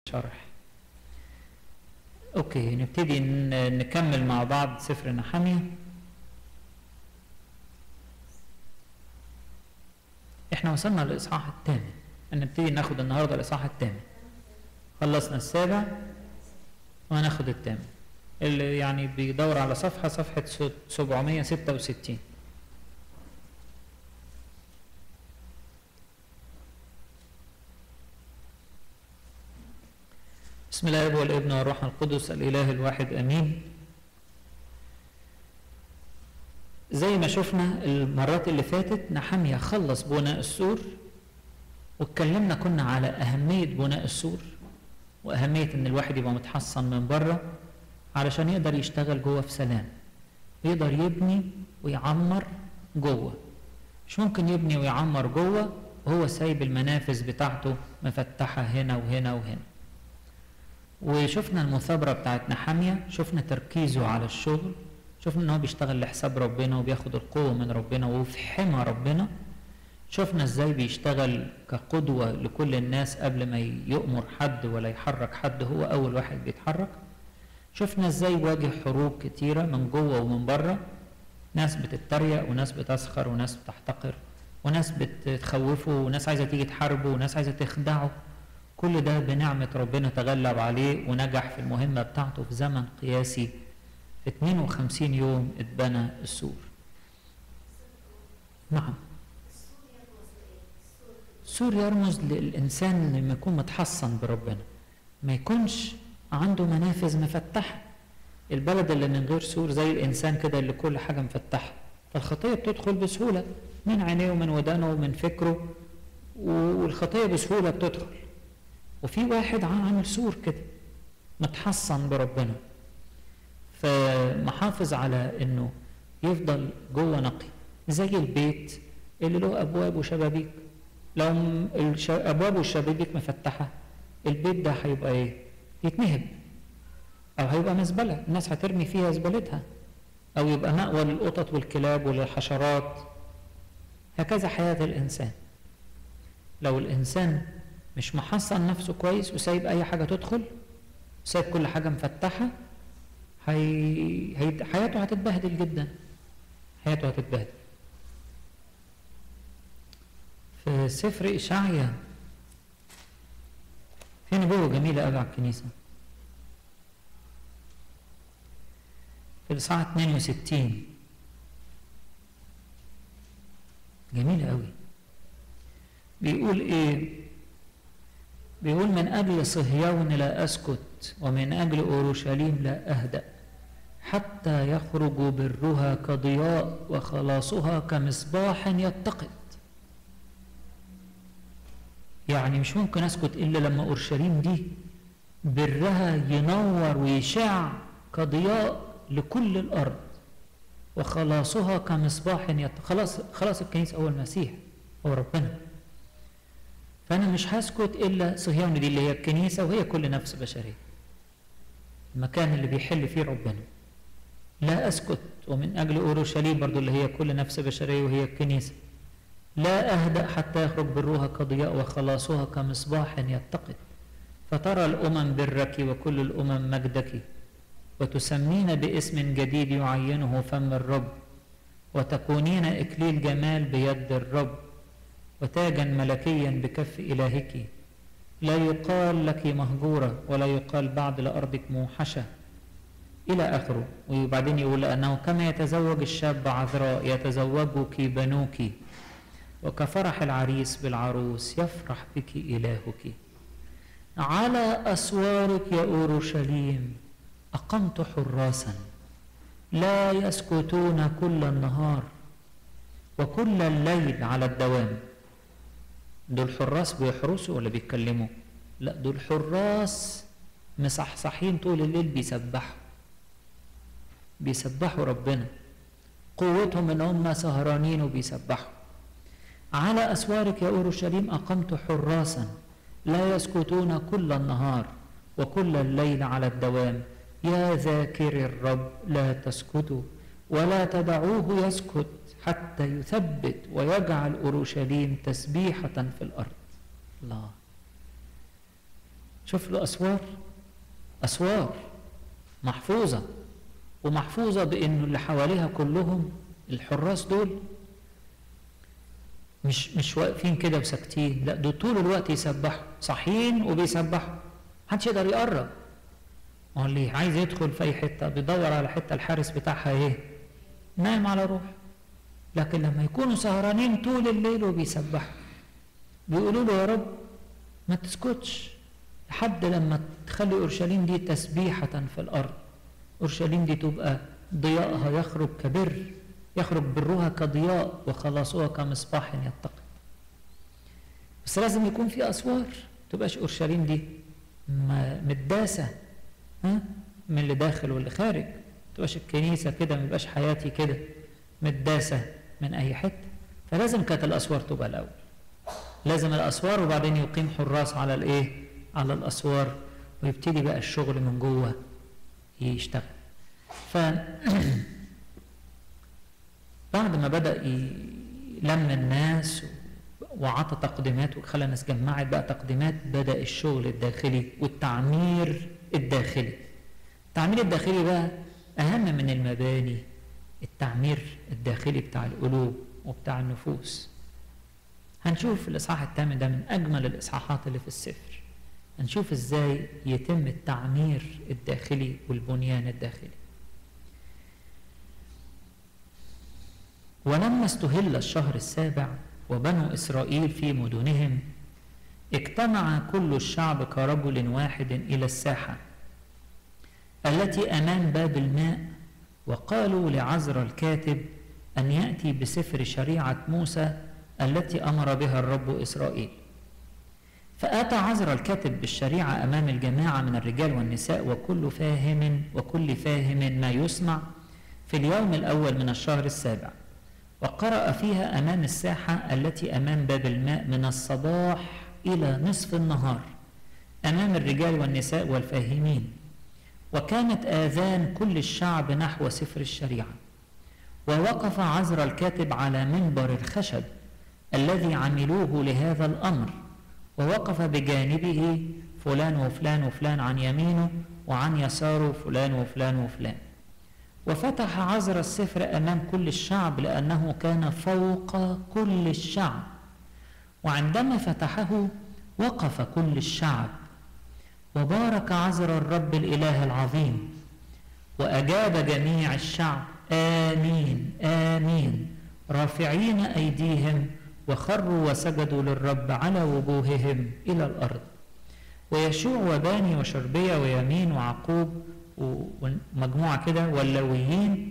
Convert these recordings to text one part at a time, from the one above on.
شرح اوكي نبتدي ن- نكمل مع بعض سفر نحمية احنا وصلنا للاصحاح الثامن نبتدي ناخد النهارده الاصحاح الثامن خلصنا السابع وهناخد الثامن اللي يعني بيدور على صفحة صفحة 766 بسم الله والابن والروح القدس الإله الواحد أمين زي ما شفنا المرات اللي فاتت نحمية خلص بناء السور واتكلمنا كنا على أهمية بناء السور وأهمية إن الواحد يبقى متحصن من بره علشان يقدر يشتغل جوه في سلام يقدر يبني ويعمر جوه مش ممكن يبني ويعمر جوه وهو سايب المنافذ بتاعته مفتحة هنا وهنا وهنا وشفنا المثابرة بتاعت نحامية شفنا تركيزه على الشغل شفنا ان هو بيشتغل لحساب ربنا وبياخد القوة من ربنا وفي حمى ربنا شفنا ازاي بيشتغل كقدوة لكل الناس قبل ما يؤمر حد ولا يحرك حد هو اول واحد بيتحرك شفنا ازاي واجه حروب كتيرة من جوه ومن بره ناس بتتريق وناس بتسخر وناس بتحتقر وناس بتخوفه وناس عايزة تيجي تحاربه وناس عايزة تخدعه كل ده بنعمة ربنا تغلب عليه ونجح في المهمة بتاعته في زمن قياسي في 52 يوم اتبنى السور نعم السور يرمز للإنسان لما يكون متحصن بربنا ما يكونش عنده منافذ مفتحة البلد اللي من غير سور زي الإنسان كده اللي كل حاجة مفتحة فالخطية بتدخل بسهولة من عينيه ومن ودانه ومن فكره والخطية بسهولة بتدخل وفي واحد عامل سور كده متحصن بربنا فمحافظ على انه يفضل جوه نقي زي البيت اللي له ابواب وشبابيك لو الابواب والشبابيك مفتحه البيت ده هيبقى ايه يتنهب او هيبقى مزبله الناس هترمي فيها زبالتها او يبقى مأوى للقطط والكلاب وللحشرات هكذا حياه الانسان لو الانسان مش محصن نفسه كويس وسايب اي حاجه تدخل سايب كل حاجه مفتحه هي... هي... حياته هتتبهدل جدا حياته هتتبهدل في سفر إشعيا في نبوة جميلة قوي على الكنيسة في الإصحاح 62 جميلة قوي بيقول إيه بيقول من أجل صهيون لا أسكت ومن أجل أورشليم لا أهدأ حتى يخرج برها كضياء وخلاصها كمصباح يتقد يعني مش ممكن أسكت إلا لما أورشليم دي برها ينور ويشع كضياء لكل الأرض وخلاصها كمصباح يتقد خلاص خلاص الكنيسة هو المسيح هو ربنا فأنا مش هسكت إلا صهيون دي اللي هي الكنيسة وهي كل نفس بشرية المكان اللي بيحل فيه ربنا لا أسكت ومن أجل أورشليم برضو اللي هي كل نفس بشرية وهي الكنيسة لا أهدأ حتى يخرج بروها كضياء وخلاصها كمصباح يتقد فترى الأمم برك وكل الأمم مجدك وتسمين باسم جديد يعينه فم الرب وتكونين إكليل جمال بيد الرب وتاجا ملكيا بكف إلهك لا يقال لك مهجورة ولا يقال بعد لأرضك موحشة إلى آخره وبعدين يقول أنه كما يتزوج الشاب عذراء يتزوجك بنوك وكفرح العريس بالعروس يفرح بك إلهك على أسوارك يا أورشليم أقمت حراسا لا يسكتون كل النهار وكل الليل على الدوام دول حراس بيحرسوا ولا بيتكلموا لا دول حراس مصحصحين طول الليل بيسبحوا بيسبحوا ربنا قوتهم ان هم سهرانين وبيسبحوا على اسوارك يا اورشليم اقمت حراسا لا يسكتون كل النهار وكل الليل على الدوام يا ذاكر الرب لا تسكتوا ولا تدعوه يسكت حتى يثبت ويجعل اورشليم تسبيحه في الارض الله شوف له أسوار أسوار محفوظة ومحفوظة بأنه اللي حواليها كلهم الحراس دول مش مش واقفين كده وساكتين لا دول طول الوقت يسبحوا صاحيين وبيسبحوا محدش يقدر يقرب ما هو اللي عايز يدخل في اي حته بيدور على حته الحارس بتاعها ايه نايم على روح لكن لما يكونوا سهرانين طول الليل وبيسبحوا بيقولوا له يا رب ما تسكتش لحد لما تخلي اورشليم دي تسبيحه في الارض اورشليم دي تبقى ضياءها يخرج كبر يخرج برها كضياء وخلاصها كمصباح يتقد بس لازم يكون في اسوار تبقاش اورشليم دي متداسه ها من اللي داخل واللي خارج تبقاش الكنيسه كده ما يبقاش حياتي كده متداسه من اي حته فلازم كانت الاسوار تبقى الاول لازم الاسوار وبعدين يقيم حراس على الايه على الاسوار ويبتدي بقى الشغل من جوه يشتغل ف بعد ما بدأ يلم الناس وعطى تقديمات وخلى الناس جمعت بقى تقديمات بدأ الشغل الداخلي والتعمير الداخلي التعمير الداخلي بقى أهم من المباني التعمير الداخلي بتاع القلوب وبتاع النفوس هنشوف الإصحاح الثامن ده من أجمل الإصحاحات اللي في السفر هنشوف إزاي يتم التعمير الداخلي والبنيان الداخلي ولما استهل الشهر السابع وبنو إسرائيل في مدنهم اجتمع كل الشعب كرجل واحد إلى الساحة التي أمام باب الماء وقالوا لعزر الكاتب أن يأتي بسفر شريعة موسى التي أمر بها الرب إسرائيل فأتى عزر الكاتب بالشريعة أمام الجماعة من الرجال والنساء وكل فاهم وكل فاهم ما يسمع في اليوم الأول من الشهر السابع وقرأ فيها أمام الساحة التي أمام باب الماء من الصباح إلى نصف النهار أمام الرجال والنساء والفاهمين وكانت آذان كل الشعب نحو سفر الشريعة ووقف عزر الكاتب على منبر الخشب الذي عملوه لهذا الأمر ووقف بجانبه فلان وفلان وفلان عن يمينه وعن يساره فلان وفلان وفلان وفتح عزر السفر أمام كل الشعب لأنه كان فوق كل الشعب وعندما فتحه وقف كل الشعب وبارك عزر الرب الإله العظيم وأجاب جميع الشعب آمين آمين رافعين أيديهم وخروا وسجدوا للرب على وجوههم إلى الأرض ويشوع وباني وشربية ويمين وعقوب ومجموعة كده واللويين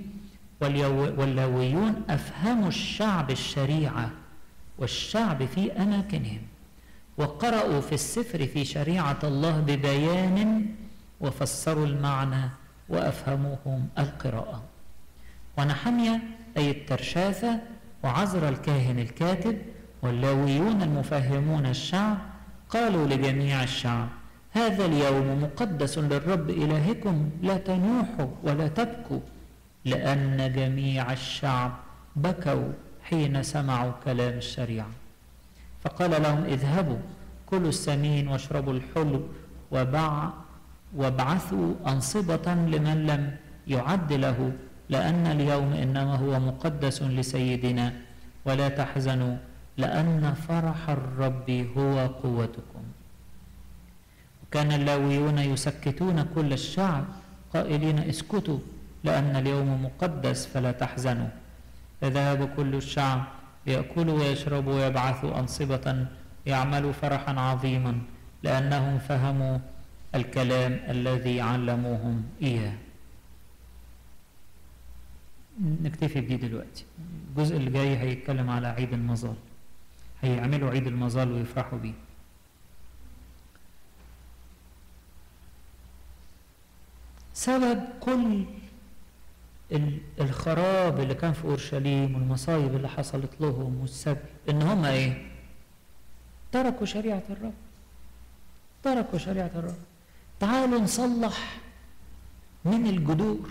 واللويون أفهموا الشعب الشريعة والشعب في أماكنهم وقرأوا في السفر في شريعة الله ببيان وفسروا المعنى وأفهموهم القراءة ونحمية أي الترشاثة وعزر الكاهن الكاتب واللاويون المفهمون الشعب قالوا لجميع الشعب هذا اليوم مقدس للرب إلهكم لا تنوحوا ولا تبكوا لأن جميع الشعب بكوا حين سمعوا كلام الشريعة فقال لهم اذهبوا كلوا السمين واشربوا الحلو وبع وابعثوا أنصبة لمن لم يعد له لأن اليوم إنما هو مقدس لسيدنا ولا تحزنوا لأن فرح الرب هو قوتكم كان اللاويون يسكتون كل الشعب قائلين اسكتوا لأن اليوم مقدس فلا تحزنوا فذهب كل الشعب يأكلوا ويشربوا ويبعثوا أنصبة يعملوا فرحا عظيما لأنهم فهموا الكلام الذي علموهم إياه نكتفي بدي دلوقتي الجزء اللي جاي هيتكلم على عيد المظال هيعملوا عيد المظال ويفرحوا بيه سبب كل الخراب اللي كان في اورشليم والمصايب اللي حصلت لهم والسبب ان هم ايه تركوا شريعه الرب تركوا شريعه الرب تعالوا نصلح من الجذور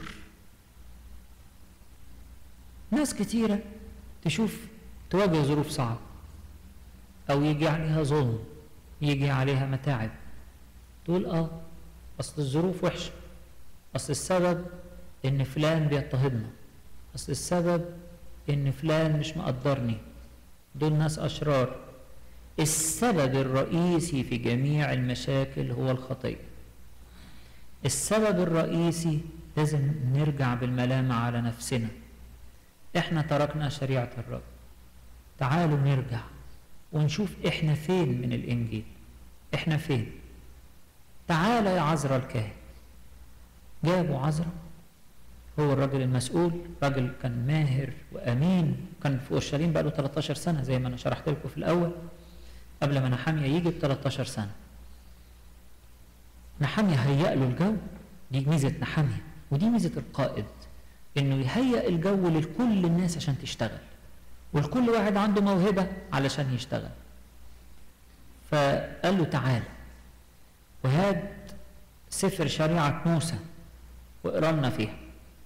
ناس كتيرة تشوف تواجه ظروف صعبة أو يجي عليها ظلم يجي عليها متاعب تقول اه اصل الظروف وحشه اصل السبب ان فلان بيضطهدنا اصل السبب ان فلان مش مقدرني دول ناس اشرار السبب الرئيسي في جميع المشاكل هو الخطيه السبب الرئيسي لازم نرجع بالملامة على نفسنا احنا تركنا شريعة الرب تعالوا نرجع ونشوف احنا فين من الانجيل احنا فين تعالى يا عذرا الكاهن جابوا عذرا هو الراجل المسؤول راجل كان ماهر وامين كان في اورشليم بقى له 13 سنه زي ما انا شرحت لكم في الاول قبل ما نحاميه يجي ب 13 سنه نحاميه هيأ له الجو دي ميزه نحاميه ودي ميزه القائد انه يهيئ الجو لكل الناس عشان تشتغل والكل واحد عنده موهبه علشان يشتغل فقال له تعال وهات سفر شريعه موسى واقرا لنا فيها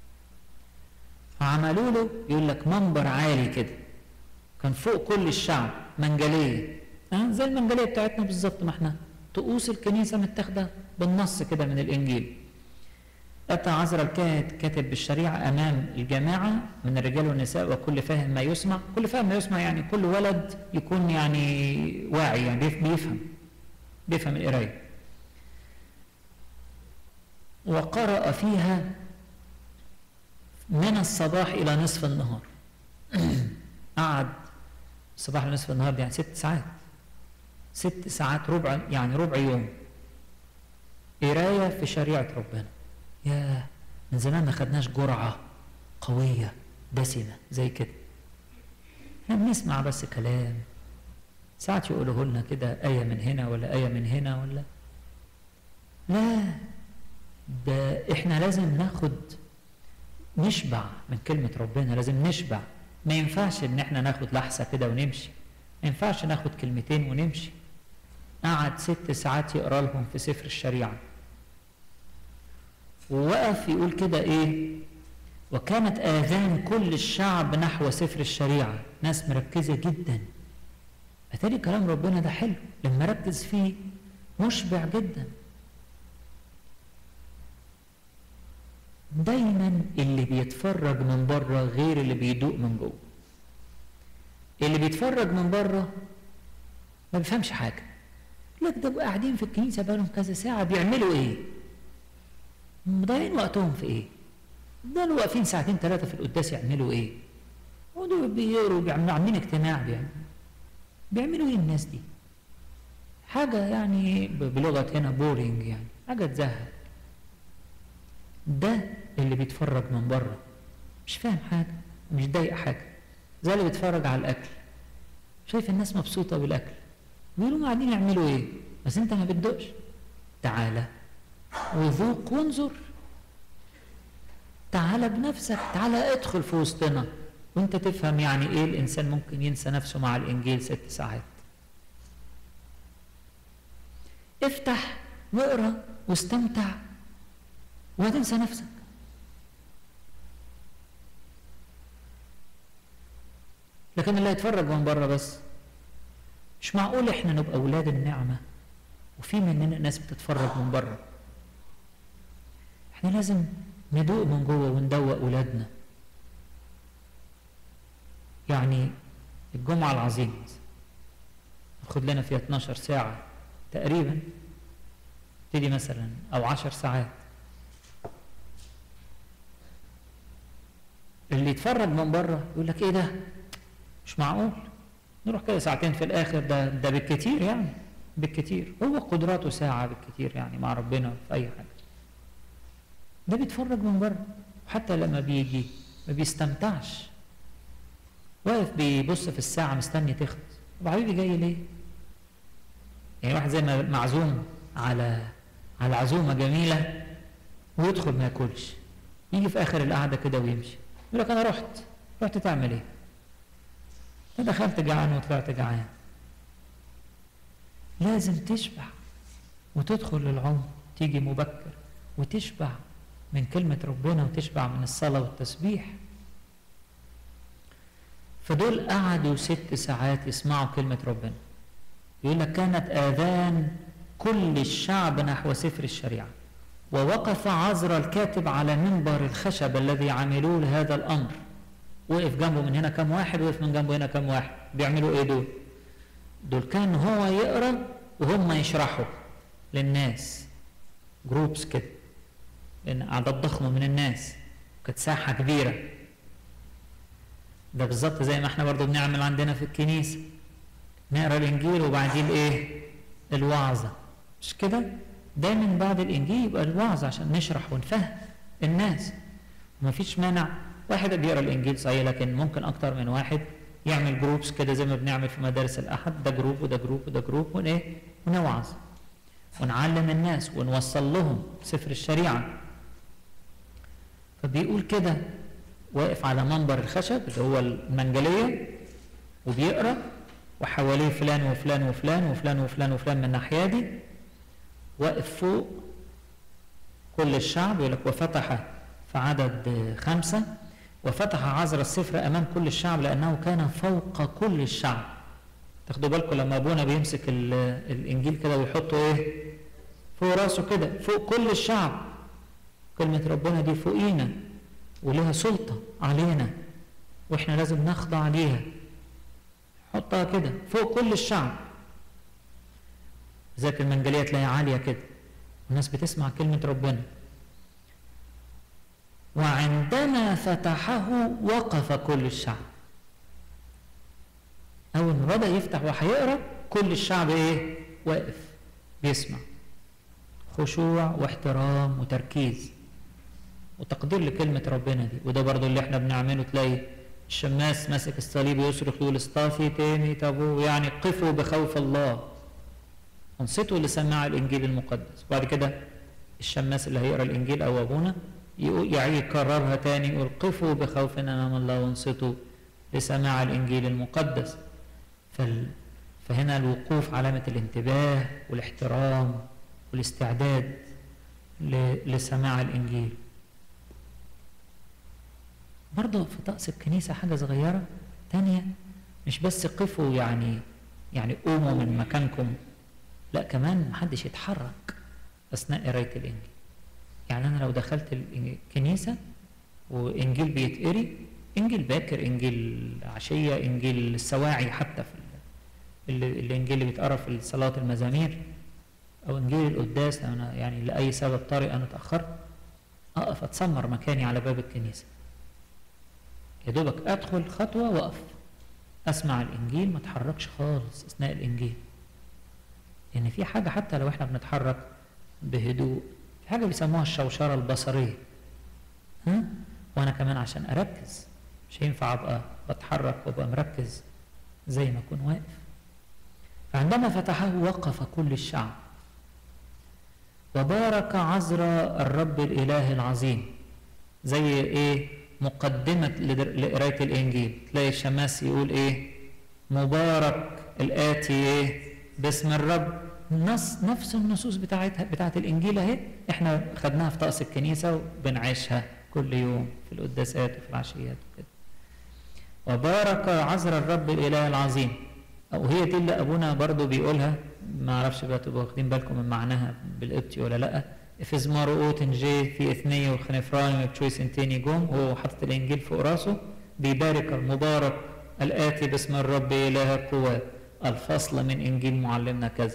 فعملوا له يقول لك منبر عالي كده كان فوق كل الشعب منجليه أه؟ زي المنجليه بتاعتنا بالظبط ما احنا طقوس الكنيسه متاخده بالنص كده من الانجيل أتى عذرا الكاهن كاتب بالشريعة أمام الجماعة من الرجال والنساء وكل فاهم ما يسمع كل فاهم ما يسمع يعني كل ولد يكون يعني واعي يعني بيفهم بيفهم القراية وقرأ فيها من الصباح إلى نصف النهار قعد الصباح لنصف النهار يعني ست ساعات ست ساعات ربع يعني ربع يوم قراية في شريعة ربنا يا من زمان ما خدناش جرعة قوية دسمة زي كده احنا بنسمع بس كلام ساعات يقولوا لنا كده آية من هنا ولا آية من هنا ولا لا ده احنا لازم ناخد نشبع من كلمة ربنا لازم نشبع ما ينفعش ان احنا ناخد لحسة كده ونمشي ما ينفعش ناخد كلمتين ونمشي قعد ست ساعات يقرا لهم في سفر الشريعه ووقف يقول كده ايه وكانت اذان كل الشعب نحو سفر الشريعه ناس مركزه جدا اتاري كلام ربنا ده حلو لما ركز فيه مشبع جدا دايما اللي بيتفرج من بره غير اللي بيدوق من جوه اللي بيتفرج من بره ما بيفهمش حاجه لك ده قاعدين في الكنيسه بقالهم كذا ساعه بيعملوا ايه مضيعين وقتهم في ايه دول واقفين ساعتين ثلاثه في القداس يعملوا ايه ودول بيقروا بيعملوا عاملين اجتماع بيعملوا بيعملوا ايه الناس دي حاجه يعني بلغه هنا بورينج يعني حاجه تزهق ده اللي بيتفرج من بره مش فاهم حاجه مش ضايق حاجه زي اللي بيتفرج على الاكل شايف الناس مبسوطه بالاكل بيقولوا قاعدين يعملوا ايه بس انت ما بتدوقش تعالى وذوق وانظر تعالى بنفسك تعالى ادخل في وسطنا وانت تفهم يعني ايه الانسان ممكن ينسى نفسه مع الانجيل ست ساعات افتح واقرا واستمتع وهتنسى نفسك لكن اللي هيتفرج من بره بس مش معقول احنا نبقى اولاد النعمه وفي مننا ناس بتتفرج من بره احنا لازم ندوق من جوه وندوق اولادنا يعني الجمعه العظيمه ناخد لنا فيها 12 ساعه تقريبا تدي مثلا او 10 ساعات اللي يتفرج من بره يقول لك ايه ده مش معقول نروح كده ساعتين في الاخر ده ده بالكتير يعني بالكتير هو قدراته ساعه بالكتير يعني مع ربنا في اي حاجه ده بيتفرج من بره وحتى لما بيجي ما بيستمتعش واقف بيبص في الساعه مستني تخلص طب حبيبي جاي ليه يعني واحد زي ما معزوم على على عزومه جميله ويدخل ما ياكلش يجي في اخر القعده كده ويمشي يقول لك انا رحت رحت تعمل ايه أنا دخلت جعان وطلعت جعان لازم تشبع وتدخل للعمر تيجي مبكر وتشبع من كلمة ربنا وتشبع من الصلاة والتسبيح فدول قعدوا ست ساعات يسمعوا كلمة ربنا يقول لك كانت آذان كل الشعب نحو سفر الشريعة ووقف عزرا الكاتب على منبر الخشب الذي عملوه لهذا الأمر وقف جنبه من هنا كم واحد وقف من جنبه هنا كم واحد بيعملوا ايه دول دول كان هو يقرا وهم يشرحوا للناس جروبس كده لان اعداد ضخمه من الناس كانت ساحه كبيره ده بالظبط زي ما احنا برضو بنعمل عندنا في الكنيسه نقرا الانجيل وبعدين ايه الوعظه مش كده دايما بعد الانجيل يبقى الوعظه عشان نشرح ونفهم الناس ومفيش مانع واحد بيقرا الانجيل صحيح لكن ممكن اكتر من واحد يعمل جروبس كده زي ما بنعمل في مدارس الاحد ده جروب وده جروب وده جروب ونايه ونوعظ ونعلم الناس ونوصل لهم سفر الشريعه فبيقول كده واقف على منبر الخشب اللي هو المنجليه وبيقرا وحواليه فلان وفلان وفلان وفلان وفلان وفلان من الناحيه دي واقف فوق كل الشعب يقول لك وفتح في عدد خمسه وفتح عذر السفر امام كل الشعب لانه كان فوق كل الشعب تاخدوا بالكم لما ابونا بيمسك الانجيل كده ويحطه ايه فوق راسه كده فوق كل الشعب كلمة ربنا دي فوقينا ولها سلطة علينا واحنا لازم نخضع ليها حطها كده فوق كل الشعب ذاك المنجلية تلاقيها عالية كده الناس بتسمع كلمة ربنا وعندما فتحه وقف كل الشعب أول ما بدأ يفتح وهيقرا كل الشعب إيه؟ واقف بيسمع خشوع واحترام وتركيز وتقدير لكلمة ربنا دي وده برضو اللي احنا بنعمله تلاقي الشماس ماسك الصليب يصرخ يقول اصطافي تاني تابو يعني قفوا بخوف الله انصتوا لسماع الانجيل المقدس وبعد كده الشماس اللي هيقرا الانجيل او ابونا يعيد يكررها تاني يقول قفوا بخوف امام الله وانصتوا لسماع الانجيل المقدس فال... فهنا الوقوف علامه الانتباه والاحترام والاستعداد ل... لسماع الانجيل برضه في طقس الكنيسه حاجه صغيره تانية مش بس قفوا يعني يعني قوموا من مكانكم لا كمان محدش يتحرك اثناء قرايه الانجيل يعني انا لو دخلت الكنيسه وانجيل بيتقري انجيل باكر انجيل عشيه انجيل السواعي حتى في الانجيل اللي بيتقرا في صلاه المزامير او انجيل القداس لو انا يعني لاي سبب طارئ انا اتاخرت اقف اتسمر مكاني على باب الكنيسه يا دوبك ادخل خطوه واقف اسمع الانجيل ما اتحركش خالص اثناء الانجيل لان يعني في حاجه حتى لو احنا بنتحرك بهدوء في حاجه بيسموها الشوشره البصريه ها وانا كمان عشان اركز مش هينفع ابقى بتحرك وابقى مركز زي ما اكون واقف فعندما فتحه وقف كل الشعب وبارك عذرا الرب الاله العظيم زي ايه مقدمة لقراية الإنجيل تلاقي الشماس يقول إيه مبارك الآتي إيه باسم الرب نص نفس النصوص بتاعتها بتاعت الإنجيل أهي إحنا خدناها في طقس الكنيسة وبنعيشها كل يوم في القداسات وفي العشيات وكده وبارك عذر الرب الإله العظيم وهي دي اللي أبونا برضو بيقولها ما أعرفش بقى تبقوا واخدين بالكم من معناها بالقبطي ولا لأ افزماروت جي في اثنية وخنفرايم بتشويس انتيني جوم وهو حاطط الانجيل فوق راسه بيبارك المبارك الاتي باسم الرب اله القوات الفصل من انجيل معلمنا كذا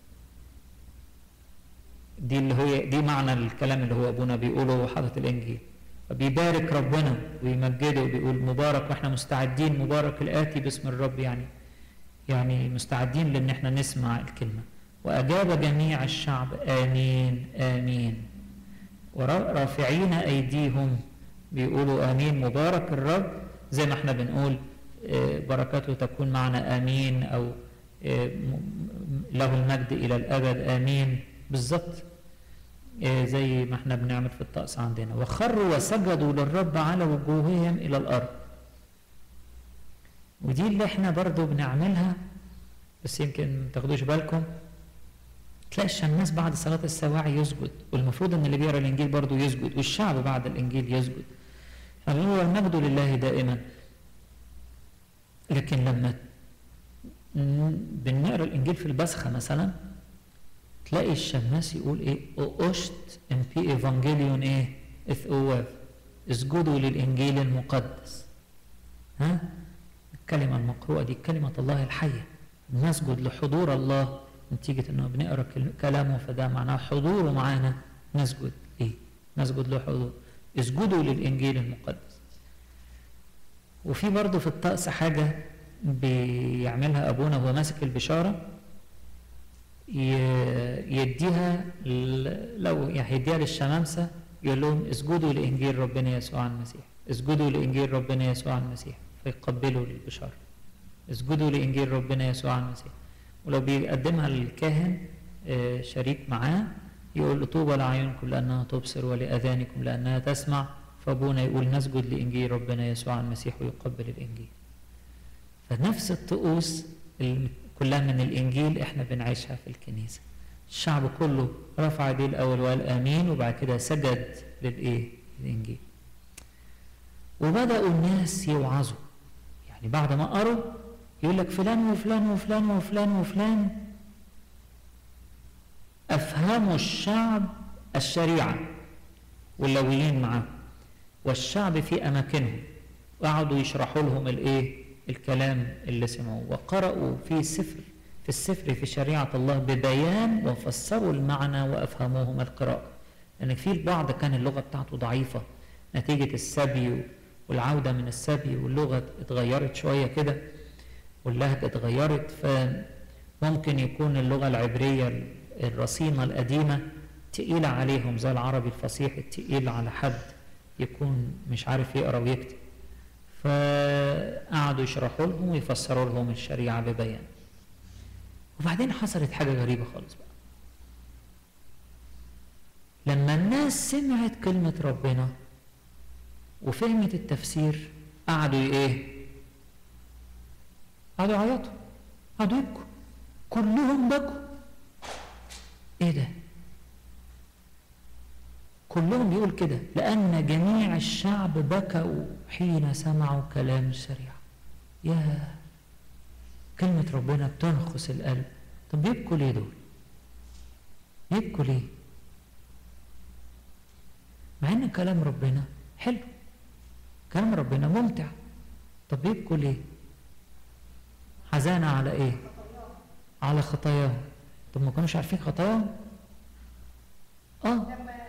دي اللي هو دي معنى الكلام اللي هو ابونا بيقوله وهو حاطط الانجيل فبيبارك ربنا ويمجده وبيقول مبارك واحنا مستعدين مبارك الاتي باسم الرب يعني يعني مستعدين لان احنا نسمع الكلمه وأجاب جميع الشعب آمين آمين ورافعين أيديهم بيقولوا آمين مبارك الرب زي ما احنا بنقول بركاته تكون معنا آمين أو له المجد إلى الأبد آمين بالظبط زي ما احنا بنعمل في الطقس عندنا وخروا وسجدوا للرب على وجوههم إلى الأرض ودي اللي احنا برضو بنعملها بس يمكن ما تاخدوش بالكم تلاقي الشماس بعد صلاة السواعي يسجد والمفروض ان اللي بيقرا الانجيل برضه يسجد والشعب بعد الانجيل يسجد فهو المجد لله دائما لكن لما بنقرا الانجيل في البسخه مثلا تلاقي الشماس يقول ايه اوشت ام بي ايفانجيليون ايه اث اوف اسجدوا للانجيل المقدس ها الكلمة المقروءة دي كلمة الله الحية نسجد لحضور الله نتيجة انه بنقرا كلامه فده معناه حضوره معانا نسجد ايه نسجد له حضور اسجدوا للانجيل المقدس وفي برضه في الطقس حاجة بيعملها ابونا وهو ماسك البشارة يديها لو يعني يديها للشمامسة يقول لهم اسجدوا لانجيل ربنا يسوع المسيح اسجدوا لانجيل ربنا يسوع المسيح فيقبلوا البشارة اسجدوا لانجيل ربنا يسوع المسيح ولو بيقدمها للكاهن شريك معاه يقول له طوبى لأعينكم لأنها تبصر ولأذانكم لأنها تسمع فأبونا يقول نسجد لإنجيل ربنا يسوع المسيح ويقبل الإنجيل فنفس الطقوس كلها من الإنجيل إحنا بنعيشها في الكنيسة الشعب كله رفع ايديه الأول وقال آمين وبعد كده سجد للإيه؟ الإنجيل وبدأوا الناس يوعظوا يعني بعد ما قروا يقول لك فلان وفلان وفلان وفلان وفلان أفهموا الشعب الشريعة واللويين معاه والشعب في أماكنهم وقعدوا يشرحوا لهم الإيه الكلام اللي سمعوه وقرأوا في سفر في السفر في شريعة الله ببيان وفسروا المعنى وأفهموهم القراءة لأن يعني في البعض كان اللغة بتاعته ضعيفة نتيجة السبي والعودة من السبي واللغة اتغيرت شوية كده واللهجة اتغيرت فممكن يكون اللغة العبرية الرصينة القديمة تقيلة عليهم زي العربي الفصيح التقيل على حد يكون مش عارف يقرا ويكتب فقعدوا يشرحوا لهم ويفسروا لهم الشريعة ببيان وبعدين حصلت حاجة غريبة خالص بقى لما الناس سمعت كلمة ربنا وفهمت التفسير قعدوا ايه قعدوا يعيطوا قعدوا يبكوا كلهم بكوا ايه ده كلهم بيقول كده لأن جميع الشعب بكوا حين سمعوا كلام الشريعة يا كلمة ربنا بتنخس القلب طب بيبكوا ليه دول بيبكوا ليه مع ان كلام ربنا حلو كلام ربنا ممتع طب بيبكوا ليه حزانة على ايه على خطاياهم طب ما كانوش عارفين خطاياهم اه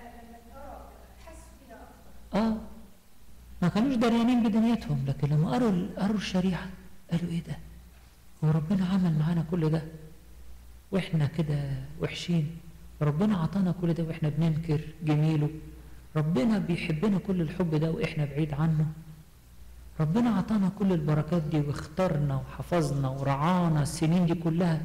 اه ما كانوش دريانين بدنيتهم لكن لما قروا قروا الشريعه قالوا ايه ده هو ربنا عمل معانا كل ده واحنا كده وحشين ربنا عطانا كل ده واحنا بننكر جميله ربنا بيحبنا كل الحب ده واحنا بعيد عنه ربنا عطانا كل البركات دي واختارنا وحفظنا ورعانا السنين دي كلها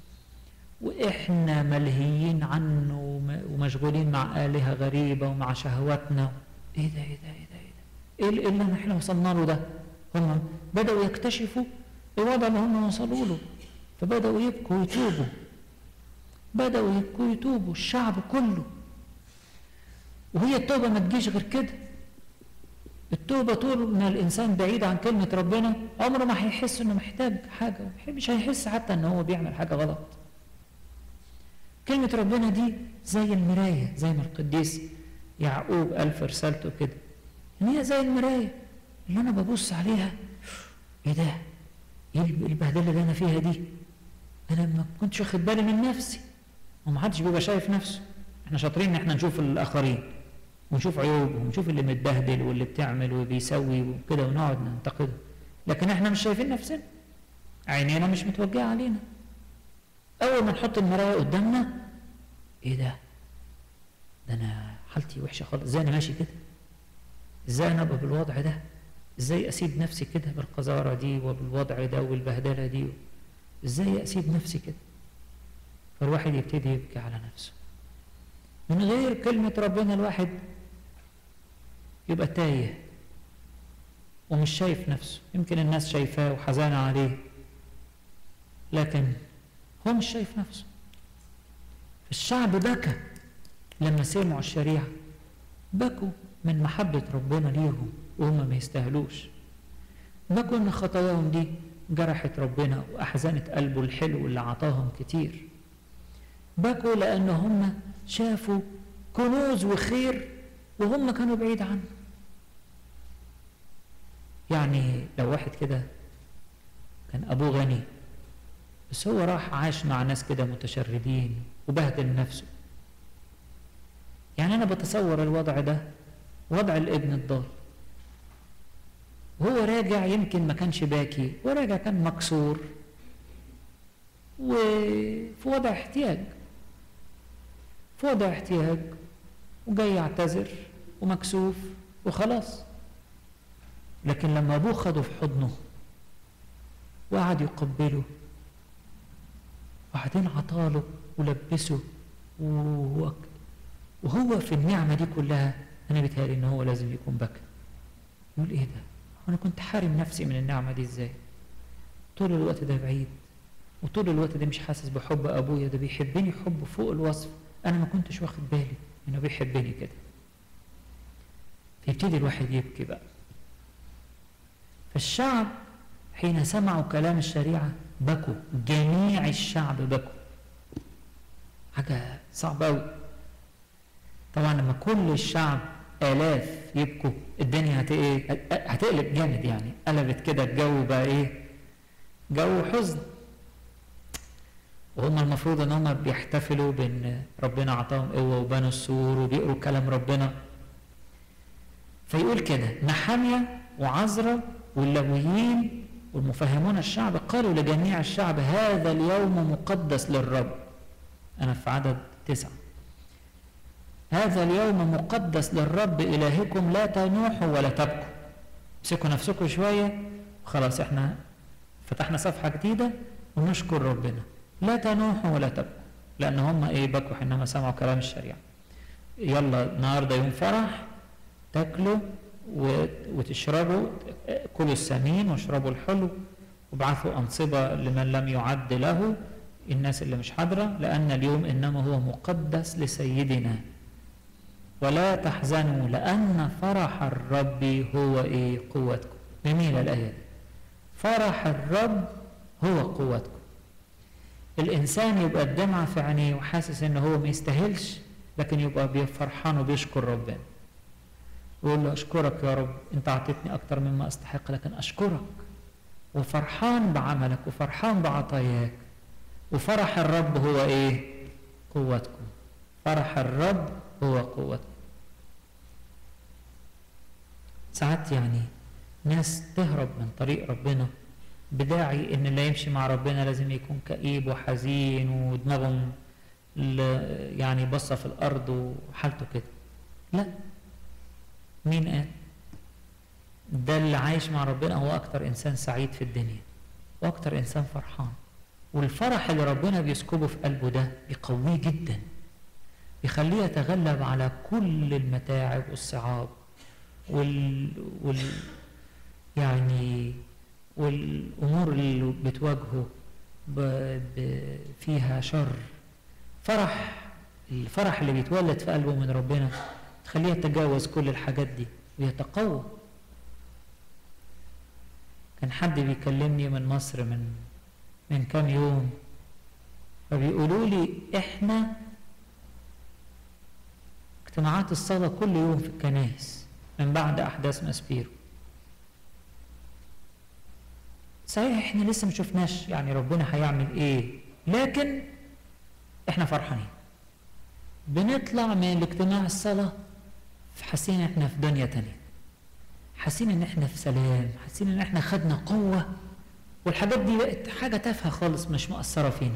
واحنا ملهيين عنه ومشغولين مع آلهة غريبة ومع شهواتنا ايه ده ايه ده ايه ده ايه ده ايه اللي احنا وصلنا له ده هم بدأوا يكتشفوا الوضع اللي هم وصلوا له فبدأوا يبكوا ويتوبوا بدأوا يبكوا ويتوبوا الشعب كله وهي التوبة ما تجيش غير كده التوبة طول ما الإنسان بعيد عن كلمة ربنا عمره ما هيحس إنه محتاج حاجة مش هيحس حتى إن هو بيعمل حاجة غلط كلمة ربنا دي زي المراية زي ما القديس يعقوب قال في رسالته كده إن هي زي المراية اللي أنا ببص عليها إيه ده؟ إيه البهدلة اللي أنا فيها دي؟ أنا ما كنتش واخد بالي من نفسي ومحدش بيبقى شايف نفسه إحنا شاطرين إن إحنا نشوف الآخرين ونشوف عيوبهم ونشوف اللي متبهدل واللي بتعمل وبيسوي وكده ونقعد ننتقده لكن احنا مش شايفين نفسنا عينينا مش متوجهه علينا اول ما نحط المرايه قدامنا ايه ده ده انا حالتي وحشه خالص ازاي انا ماشي كده ازاي انا ابقى بالوضع ده ازاي اسيب نفسي كده بالقذاره دي وبالوضع ده والبهدله دي ازاي اسيب نفسي كده فالواحد يبتدي يبكي على نفسه من غير كلمة ربنا الواحد يبقى تايه ومش شايف نفسه يمكن الناس شايفاه وحزانة عليه لكن هو مش شايف نفسه الشعب بكى لما سمعوا الشريعة بكوا من محبة ربنا ليهم وهم ما يستاهلوش بكوا ان خطاياهم دي جرحت ربنا واحزنت قلبه الحلو اللي عطاهم كتير بكوا لأن هم شافوا كنوز وخير وهم كانوا بعيد عنه يعني لو واحد كده كان أبوه غني بس هو راح عاش مع ناس كده متشردين وبهدل نفسه يعني أنا بتصور الوضع ده وضع الابن الضال وهو راجع يمكن ما كانش باكي وراجع كان مكسور وفي وضع احتياج في وضع احتياج وجاي يعتذر ومكسوف وخلاص لكن لما ابوه خده في حضنه وقعد يقبله وبعدين عطاله ولبسه وهو في النعمة دي كلها أنا بيتهيألي إن هو لازم يكون بكى يقول إيه ده؟ أنا كنت حارم نفسي من النعمة دي إزاي؟ طول الوقت ده بعيد وطول الوقت ده مش حاسس بحب أبويا ده بيحبني حب فوق الوصف أنا ما كنتش واخد بالي إنه بيحبني كده فيبتدي الواحد يبكي بقى فالشعب حين سمعوا كلام الشريعة بكوا جميع الشعب بكوا حاجة صعبة أوي طبعا لما كل الشعب آلاف يبكوا الدنيا هت إيه هتقلب جامد يعني قلبت كده الجو بقى إيه جو حزن وهم المفروض ان هم بيحتفلوا بان ربنا اعطاهم قوه وبنوا السور وبيقروا كلام ربنا فيقول كده نحاميه وعزرا واللويين والمفهمون الشعب قالوا لجميع الشعب هذا اليوم مقدس للرب أنا في عدد تسعة هذا اليوم مقدس للرب إلهكم لا تنوحوا ولا تبكوا امسكوا نفسكم شوية خلاص احنا فتحنا صفحة جديدة ونشكر ربنا لا تنوحوا ولا تبكوا لأن هم إيه بكوا حينما سمعوا كلام الشريعة يلا النهاردة يوم فرح تاكلوا وتشربوا كلوا السمين واشربوا الحلو وابعثوا أنصبة لمن لم يعد له الناس اللي مش حاضرة لأن اليوم إنما هو مقدس لسيدنا ولا تحزنوا لأن فرح الرب هو إيه قوتكم جميلة الآية دي فرح الرب هو قوتكم الإنسان يبقى الدمعة في عينيه وحاسس إن هو ما يستاهلش لكن يبقى فرحان وبيشكر ربنا ويقول له أشكرك يا رب أنت أعطيتني أكتر مما أستحق لكن أشكرك وفرحان بعملك وفرحان بعطاياك وفرح الرب هو إيه؟ قوتكم فرح الرب هو قوتكم ساعات يعني ناس تهرب من طريق ربنا بداعي ان اللي يمشي مع ربنا لازم يكون كئيب وحزين ودماغهم يعني بصة في الارض وحالته كده لا مين قال ده اللي عايش مع ربنا هو اكتر انسان سعيد في الدنيا واكتر انسان فرحان والفرح اللي ربنا بيسكبه في قلبه ده بيقويه جدا يخليه يتغلب على كل المتاعب والصعاب وال, وال يعني والامور اللي بتواجهه ب... ب... فيها شر فرح الفرح اللي بيتولد في قلبه من ربنا تخليه يتجاوز كل الحاجات دي ويتقوى كان حد بيكلمني من مصر من من كام يوم فبيقولوا لي احنا اجتماعات الصلاة كل يوم في الكنائس من بعد أحداث ماسبيرو صحيح احنا لسه ما شفناش يعني ربنا هيعمل ايه لكن احنا فرحانين بنطلع من الاجتماع الصلاة حاسين ان احنا في دنيا تانية حاسين ان احنا في سلام حاسين ان احنا خدنا قوة والحاجات دي بقت حاجة تافهة خالص مش مؤثرة فينا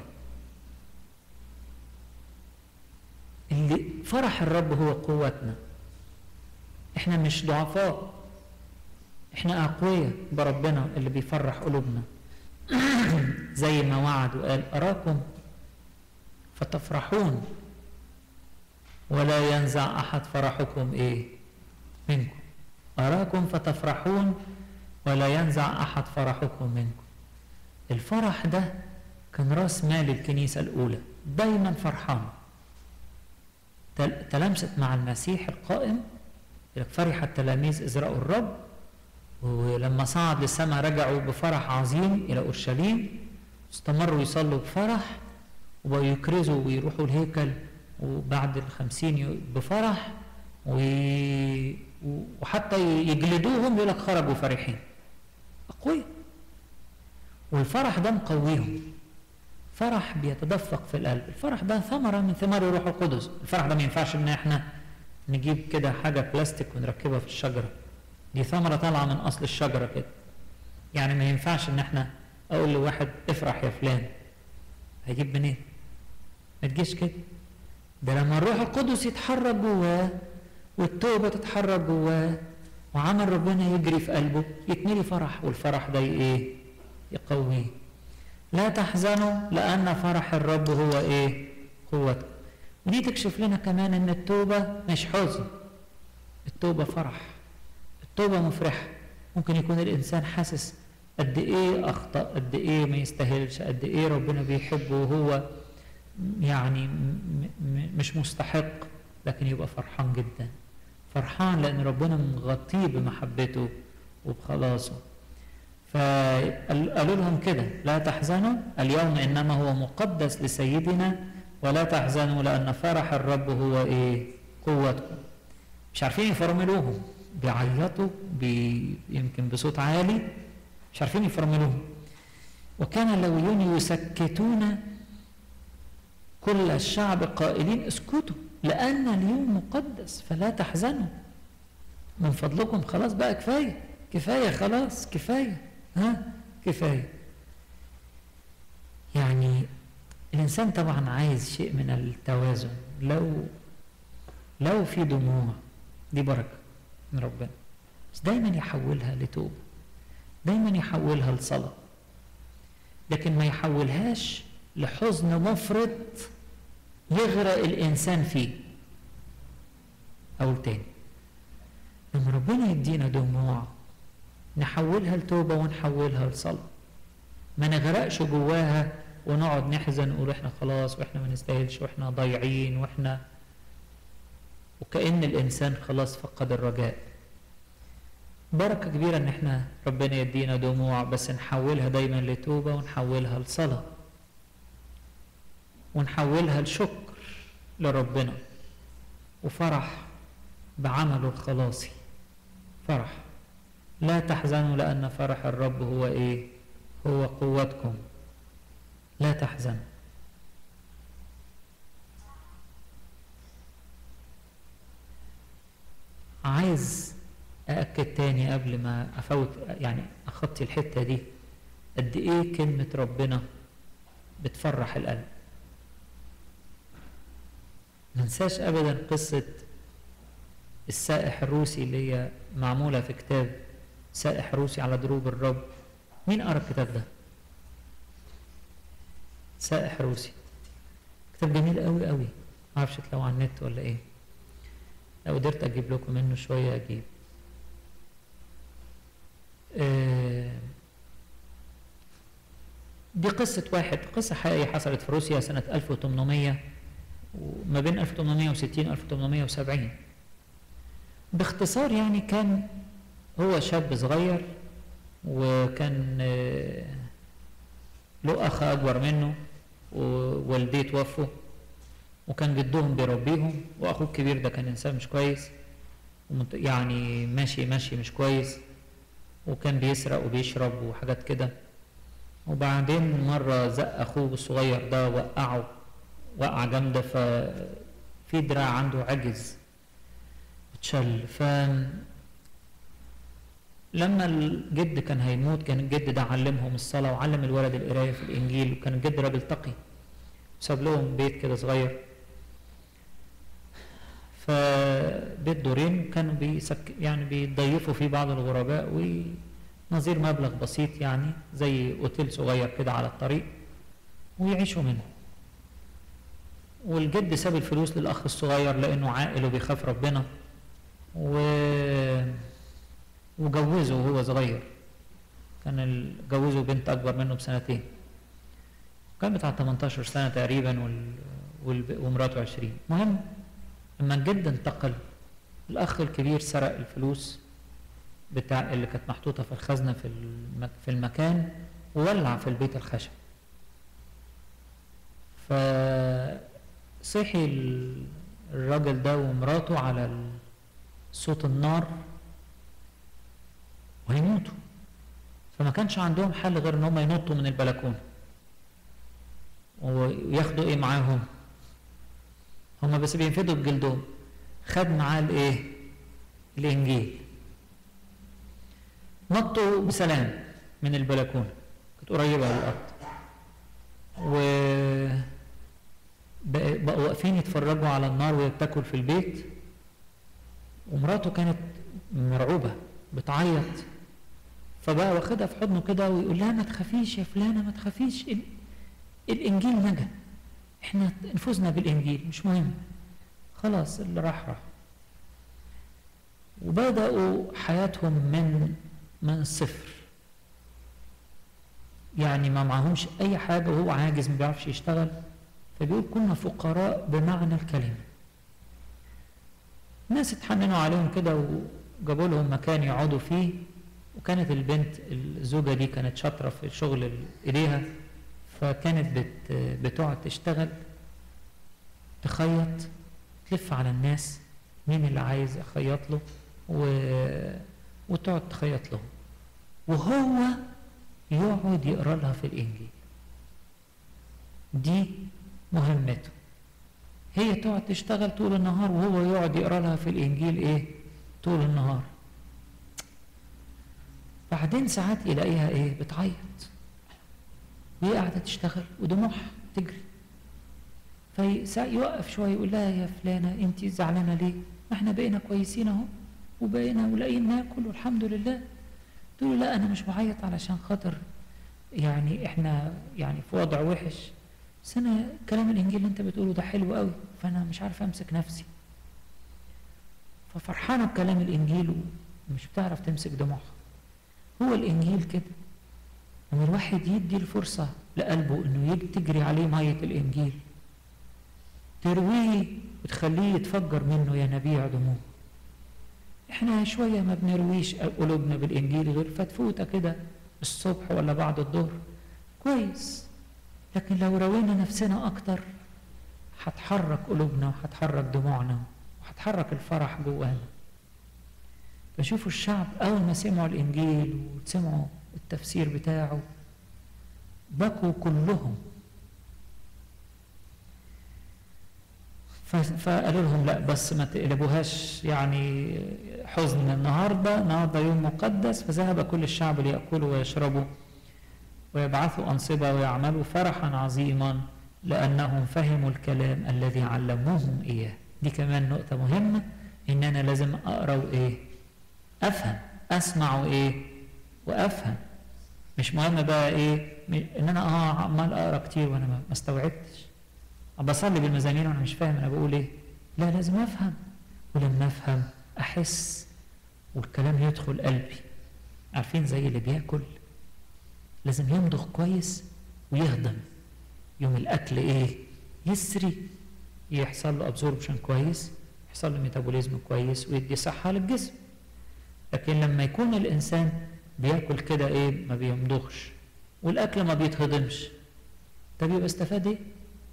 اللي فرح الرب هو قوتنا احنا مش ضعفاء احنا اقوياء بربنا اللي بيفرح قلوبنا زي ما وعد وقال اراكم فتفرحون ولا ينزع احد فرحكم ايه منكم اراكم فتفرحون ولا ينزع احد فرحكم منكم الفرح ده كان راس مال الكنيسه الاولى دايما فرحان تلامست مع المسيح القائم فرح التلاميذ إذ رأوا الرب ولما صعد للسماء رجعوا بفرح عظيم إلى أورشليم استمروا يصلوا بفرح وبقوا يكرزوا ويروحوا الهيكل وبعد الخمسين بفرح وحتى يجلدوهم يقول لك خرجوا فرحين أقوياء والفرح ده مقويهم فرح بيتدفق في القلب الفرح ده ثمرة من ثمار الروح القدس الفرح ده ما ينفعش ان احنا نجيب كده حاجة بلاستيك ونركبها في الشجرة دي ثمرة طالعة من أصل الشجرة كده يعني ما ينفعش ان احنا اقول لواحد افرح يا فلان هيجيب منين ما تجيش كده ده لما الروح القدس يتحرك جواه والتوبة تتحرك جواه وعمل ربنا يجري في قلبه يتملي فرح والفرح ده ايه يقويه لا تحزنوا لأن فرح الرب هو ايه قوتكم ودي تكشف لنا كمان ان التوبة مش حزن التوبة فرح التوبة مفرحة ممكن يكون الإنسان حاسس قد إيه أخطأ قد إيه ما يستاهلش قد إيه ربنا بيحبه وهو يعني مش مستحق لكن يبقى فرحان جدا فرحان لأن ربنا مغطيه بمحبته وبخلاصه فقالوا لهم كده لا تحزنوا اليوم إنما هو مقدس لسيدنا ولا تحزنوا لأن فرح الرب هو إيه قوتكم مش عارفين يفرملوهم بيعيطوا بي يمكن بصوت عالي مش عارفين يفرملوهم وكان اللويون يسكتون كل الشعب قائلين اسكتوا لأن اليوم مقدس فلا تحزنوا من فضلكم خلاص بقى كفاية كفاية خلاص كفاية ها كفاية يعني الإنسان طبعا عايز شيء من التوازن لو لو في دموع دي بركة من ربنا بس دايما يحولها لتوبة دايما يحولها لصلاة لكن ما يحولهاش لحزن مفرط يغرق الإنسان فيه أقول تاني لما ربنا يدينا دموع نحولها لتوبة ونحولها لصلاة ما نغرقش جواها ونقعد نحزن ونقول احنا خلاص واحنا ما نستاهلش واحنا ضايعين واحنا وكأن الإنسان خلاص فقد الرجاء بركة كبيرة إن إحنا ربنا يدينا دموع بس نحولها دايما لتوبة ونحولها لصلاة ونحولها لشكر لربنا وفرح بعمله الخلاصي فرح لا تحزنوا لأن فرح الرب هو إيه هو قوتكم لا تحزن عايز أأكد تاني قبل ما أفوت يعني أخطي الحتة دي قد إيه كلمة ربنا بتفرح القلب منساش أبدا قصة السائح الروسي اللي هي معمولة في كتاب سائح روسي على دروب الرب مين قرأ الكتاب ده؟ سائح روسي كتاب جميل قوي قوي معرفش تلاقوه على النت ولا ايه لو قدرت اجيب لكم منه شويه اجيب آه دي قصة واحد قصة حقيقية حصلت في روسيا سنة 1800 وما بين 1860 و 1870 باختصار يعني كان هو شاب صغير وكان آه له أخ أكبر منه ووالديه توفوا وكان جدهم بيربيهم واخوه الكبير ده كان انسان مش كويس يعني ماشي ماشي مش كويس وكان بيسرق وبيشرب وحاجات كده وبعدين مرة زق أخوه الصغير ده وقعه وقعة جامدة ففي دراع عنده عجز اتشل ف لما الجد كان هيموت كان الجد ده علمهم الصلاة وعلم الولد القراية في الإنجيل وكان الجد راجل تقي ساب لهم بيت كده صغير فبيت دورين كانوا بيسك يعني بيضيفوا فيه بعض الغرباء ونظير مبلغ بسيط يعني زي اوتيل صغير كده على الطريق ويعيشوا منه والجد ساب الفلوس للاخ الصغير لانه عاقل وبيخاف ربنا و وجوزه وهو صغير كان جوزه بنت اكبر منه بسنتين كان بتاع 18 سنه تقريبا وال... وال... ومراته 20 المهم لما الجد انتقل الاخ الكبير سرق الفلوس بتاع اللي كانت محطوطه في الخزنه في المك... في المكان وولع في البيت الخشب فصحي الراجل ده ومراته على صوت النار وهيموتوا فما كانش عندهم حل غير ان هم ينطوا من البلكونه وياخدوا ايه معاهم هم بس بينفدوا بجلدهم خد معاه الايه الانجيل نطوا بسلام من البلكونه كانت قريبه على الارض و بقوا واقفين يتفرجوا على النار وهي بتاكل في البيت ومراته كانت مرعوبه بتعيط فبقى واخدها في حضنه كده ويقول لها ما تخافيش يا فلانه ما تخافيش الانجيل نجا احنا نفوزنا بالانجيل مش مهم خلاص اللي راح راح وبداوا حياتهم من من الصفر يعني ما معهمش اي حاجه وهو عاجز ما بيعرفش يشتغل فبيقول كنا فقراء بمعنى الكلمه ناس اتحننوا عليهم كده وجابوا لهم مكان يقعدوا فيه وكانت البنت الزوجه دي كانت شاطره في شغل ايديها فكانت بت بتقعد تشتغل تخيط تلف على الناس مين اللي عايز يخيط له و... وتقعد تخيط له وهو يقعد يقرا لها في الانجيل دي مهمته هي تقعد تشتغل طول النهار وهو يقعد يقرا لها في الانجيل ايه طول النهار بعدين ساعات يلاقيها ايه بتعيط وهي قاعده تشتغل ودموعها تجري فيوقف شويه يقول لها يا فلانه انت زعلانه ليه؟ ما احنا بقينا كويسين اهو وبقينا ولاقيين ناكل والحمد لله تقول له لا انا مش بعيط علشان خاطر يعني احنا يعني في وضع وحش بس انا كلام الانجيل اللي انت بتقوله ده حلو قوي فانا مش عارف امسك نفسي ففرحانه بكلام الانجيل ومش بتعرف تمسك دموعها هو الانجيل كده لما الواحد يدي الفرصه لقلبه انه تجري عليه ميه الانجيل ترويه وتخليه يتفجر منه ينابيع دموع احنا شويه ما بنرويش قلوبنا بالانجيل غير فتفوته كده الصبح ولا بعد الظهر كويس لكن لو روينا نفسنا اكتر هتحرك قلوبنا وهتحرك دموعنا وهتحرك الفرح جوانا فشوفوا الشعب اول ما سمعوا الانجيل وسمعوا التفسير بتاعه بكوا كلهم فقالوا لهم لا بس ما تقلبوهاش يعني حزن النهارده النهارده يوم مقدس فذهب كل الشعب ليأكلوا ويشربوا ويبعثوا أنصبة ويعملوا فرحا عظيما لأنهم فهموا الكلام الذي علموهم إياه دي كمان نقطة مهمة إن أنا لازم أقرأ وإيه أفهم أسمع وإيه وأفهم مش مهم بقى إيه إن أنا آه عمال أقرأ كتير وأنا ما استوعبتش بصلي بالمزامير وانا مش فاهم انا بقول ايه لا لازم افهم ولما افهم احس والكلام يدخل قلبي عارفين زي اللي بياكل لازم يمضغ كويس ويهضم يوم الاكل ايه يسري يحصل له ابزوربشن كويس يحصل له ميتابوليزم كويس ويدي صحه للجسم لكن لما يكون الانسان بياكل كده ايه ما بيمضغش والاكل ما بيتهضمش طب يبقى استفاد ايه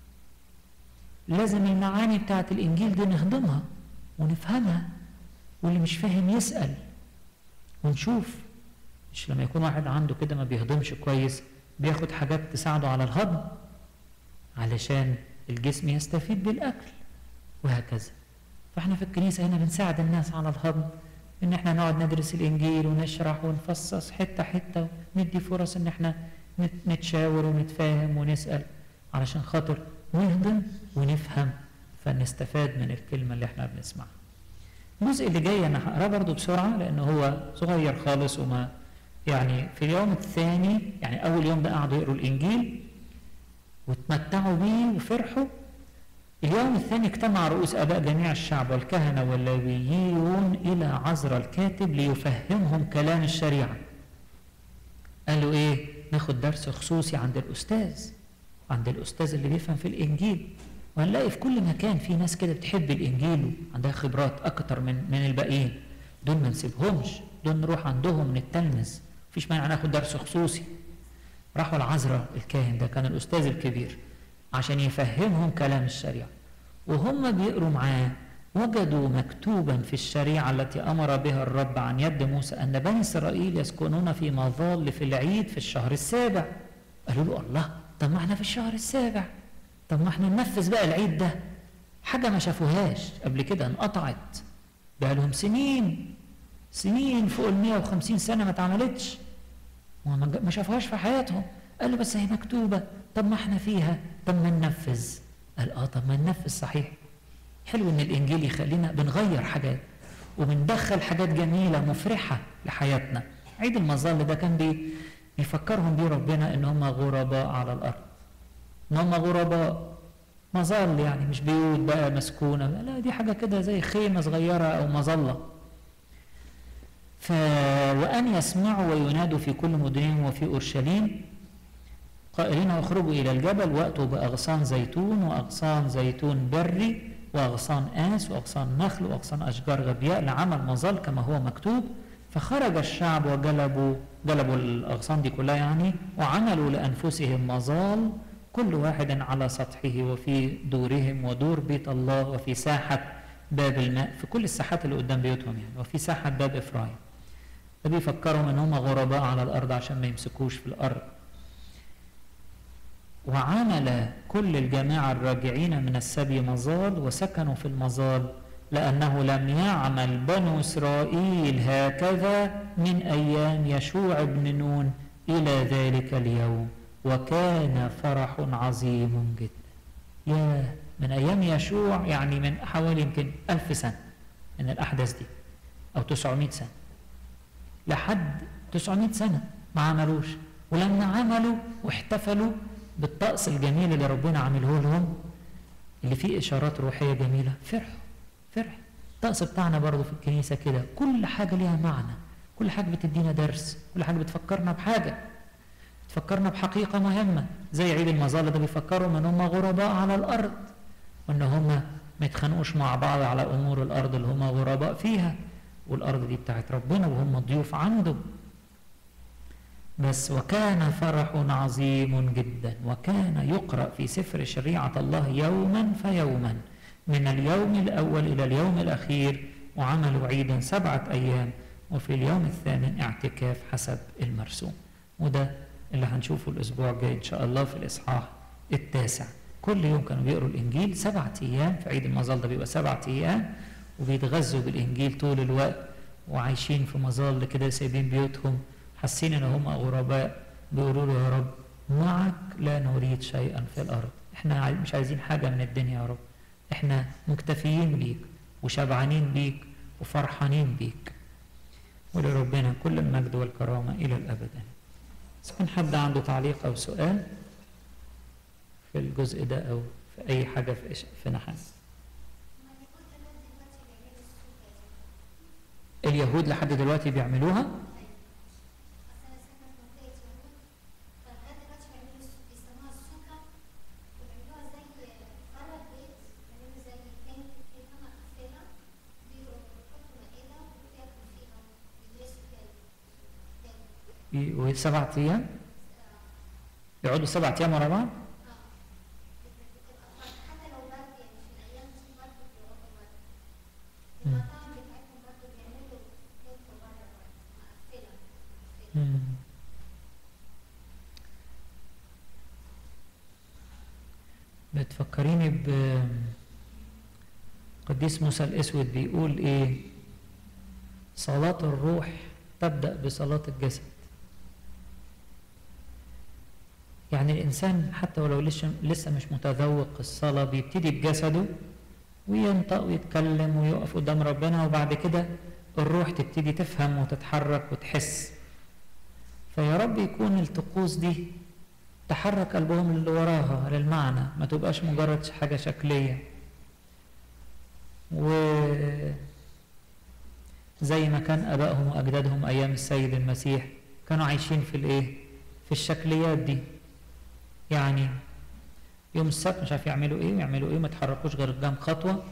لازم المعاني بتاعت الإنجيل دي نهضمها ونفهمها واللي مش فاهم يسأل ونشوف مش لما يكون واحد عنده كده ما بيهضمش كويس بياخد حاجات تساعده على الهضم علشان الجسم يستفيد بالأكل وهكذا فاحنا في الكنيسة هنا بنساعد الناس على الهضم ان احنا نقعد ندرس الانجيل ونشرح ونفصص حتة حتة وندي فرص ان احنا نتشاور ونتفاهم ونسأل علشان خاطر نهضم ونفهم فنستفاد من الكلمة اللي احنا بنسمعها الجزء اللي جاي انا هقراه برضه بسرعة لان هو صغير خالص وما يعني في اليوم الثاني يعني اول يوم ده قعدوا يقروا الانجيل وتمتعوا بيه وفرحوا اليوم الثاني اجتمع رؤوس اباء جميع الشعب والكهنه واللاويون الى عزرا الكاتب ليفهمهم كلام الشريعه قالوا ايه ناخد درس خصوصي عند الاستاذ عند الاستاذ اللي بيفهم في الانجيل وهنلاقي في كل مكان في ناس كده بتحب الانجيل وعندها خبرات اكتر من من الباقيين دول ما نسيبهمش دول نروح عندهم نتلمذ مفيش مانع ناخد درس خصوصي راحوا العذراء الكاهن ده كان الاستاذ الكبير عشان يفهمهم كلام الشريعة وهم بيقروا معاه وجدوا مكتوبا في الشريعة التي أمر بها الرب عن يد موسى أن بني إسرائيل يسكنون في مظال في العيد في الشهر السابع قالوا له الله طب ما احنا في الشهر السابع طب ما احنا ننفذ بقى العيد ده حاجة ما شافوهاش قبل كده انقطعت بقى لهم سنين سنين فوق ال 150 سنة ما اتعملتش ما شافوهاش في حياتهم قال له بس هي مكتوبة طب ما احنا فيها طب ما ننفذ قال اه طب ما ننفذ صحيح حلو ان الانجيل يخلينا بنغير حاجات وبندخل حاجات جميله مفرحه لحياتنا عيد المظل ده كان بي بيفكرهم بيه ربنا ان هم غرباء على الارض ان هم غرباء مظل يعني مش بيوت بقى مسكونه لا دي حاجه كده زي خيمه صغيره او مظله ف وان يسمعوا وينادوا في كل مدنهم وفي اورشليم قائلين اخرجوا الى الجبل واتوا باغصان زيتون واغصان زيتون بري واغصان آس واغصان نخل واغصان اشجار غبياء لعمل مظل كما هو مكتوب فخرج الشعب وجلبوا جلبوا الاغصان دي كلها يعني وعملوا لانفسهم مظال كل واحد على سطحه وفي دورهم ودور بيت الله وفي ساحه باب الماء في كل الساحات اللي قدام بيوتهم يعني وفي ساحه باب افرايم ده بيفكرهم ان هم غرباء على الارض عشان ما يمسكوش في الارض وعمل كل الجماعة الراجعين من السبي مظال وسكنوا في المظال لأنه لم يعمل بنو إسرائيل هكذا من أيام يشوع بن نون إلى ذلك اليوم وكان فرح عظيم جدا يا من أيام يشوع يعني من حوالي يمكن ألف سنة من الأحداث دي أو 900 سنة لحد 900 سنة ما عملوش ولما عملوا واحتفلوا بالطقس الجميل اللي ربنا عامله لهم اللي فيه اشارات روحيه جميله فرحوا فرح الطقس بتاعنا برضه في الكنيسه كده كل حاجه ليها معنى كل حاجه بتدينا درس كل حاجه بتفكرنا بحاجه بتفكرنا بحقيقه مهمه زي عيد المظله ده بيفكرهم ان هم غرباء على الارض وان هم ما يتخانقوش مع بعض على امور الارض اللي هم غرباء فيها والارض دي بتاعت ربنا وهم ضيوف عنده بس وكان فرح عظيم جدا وكان يقرأ في سفر شريعة الله يوما فيوما من اليوم الأول إلى اليوم الأخير وعملوا عيدا سبعة أيام وفي اليوم الثامن اعتكاف حسب المرسوم وده اللي هنشوفه الأسبوع الجاي إن شاء الله في الإصحاح التاسع كل يوم كانوا بيقروا الإنجيل سبعة أيام في عيد المظل ده بيبقى سبعة أيام وبيتغذوا بالإنجيل طول الوقت وعايشين في مظل كده سايبين بيوتهم حاسين ان هم غرباء بيقولوا له يا رب معك لا نريد شيئا في الارض احنا مش عايزين حاجه من الدنيا يا رب احنا مكتفيين بيك وشبعانين بيك وفرحانين بيك ولربنا كل المجد والكرامه الى الابد اذا كان حد عنده تعليق او سؤال في الجزء ده او في اي حاجه في في نحاس اليهود لحد دلوقتي بيعملوها وسبعة أيام يقعدوا سبعة أيام ورا بعض بتفكريني ب قديس موسى الاسود بيقول ايه صلاة الروح تبدأ بصلاة الجسد يعني الإنسان حتى ولو لسه مش متذوق الصلاة بيبتدي بجسده وينطق ويتكلم ويقف قدام ربنا وبعد كده الروح تبتدي تفهم وتتحرك وتحس فيا رب يكون الطقوس دي تحرك قلبهم اللي وراها للمعنى ما تبقاش مجرد حاجة شكلية و زي ما كان ابائهم واجدادهم ايام السيد المسيح كانوا عايشين في الايه في الشكليات دي يعني يوم السبت مش عارف يعملوا ايه ويعملوا ايه ما يتحركوش غير قدام خطوه